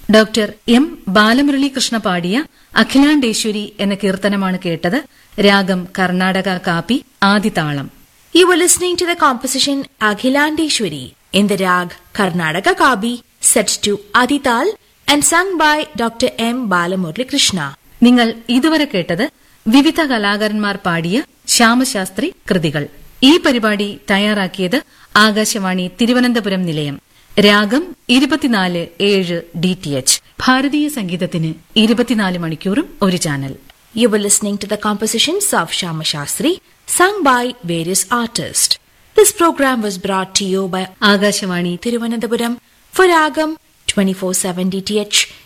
Doctor M Balamuralikrishna പാടിയ അഖിലാണ്ടേശ്വരി എന്ന കീർത്തനമാണ് കേട്ടത് രാഗം കർണാടക കാപ്പി ആദിതാളം You were listening to the composition Aghilandeshwari in the rag Karnataka Kabi set to Adital and sung by Dr. M. Balamurli Krishna. നിങ്ങൾ ഇതുവരെ കേട്ടത് വിവിധ കലാകാരന്മാർ പാടിയ ശ്യാമശാസ്ത്രി കൃതികൾ ഈ പരിപാടി തയ്യാറാക്കിയത് ആകാശവാണി തിരുവനന്തപുരം നിലയം രാഗം ഇരുപത്തിനാല് ഏഴ് ഡി ടി എച്ച് ഭാരതീയ സംഗീതത്തിന് ഇരുപത്തിനാല് മണിക്കൂറും ഒരു channel You were listening to the compositions of Shama Shastri sung by various artists. This program was brought to you by Akashvani Thiruvananthapuram for Ragam 24/7 DTH